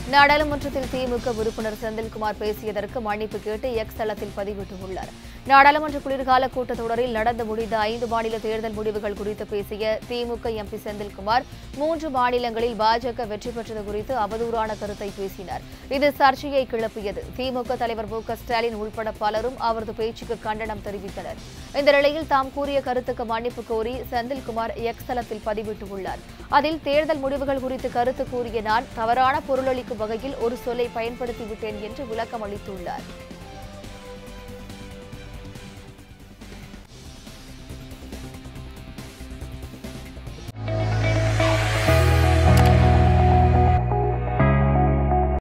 நாடாளுமன்றத்தில் திமுக உறுப்பினர் செந்தில்குமார் பேசியதற்கு மன்னிப்பு கேட்டு எக்ஸ் தளத்தில் பதிவிட்டுள்ளார் நாடாளுமன்ற குளிர்கால கூட்டத்தொடரில் நடந்து முடிந்த ஐந்து மாநில தேர்தல் முடிவுகள் குறித்து பேசிய திமுக எம்பி செந்தில்குமார் மூன்று மாநிலங்களில் பாஜக வெற்றி பெற்றது குறித்து அவதூறான கருத்தை பேசினார் இது சர்ச்சையை கிளப்பியது திமுக தலைவர் மு க ஸ்டாலின் உள்பட பலரும் அவரது பேச்சுக்கு கண்டனம் தெரிவித்தனர் இந்த நிலையில் தாம் கூறிய கருத்துக்கு மன்னிப்பு கோரி செந்தில்குமார் எக்ஸ் தளத்தில் பதிவிட்டுள்ளார் அதில் தேர்தல் முடிவுகள் குறித்து கருத்து கூறிய நான் தவறான பொருளளிக்கும் வகையில் ஒரு சொல்லை பயன்படுத்திவிட்டேன் என்று விளக்கம் அளித்துள்ளார்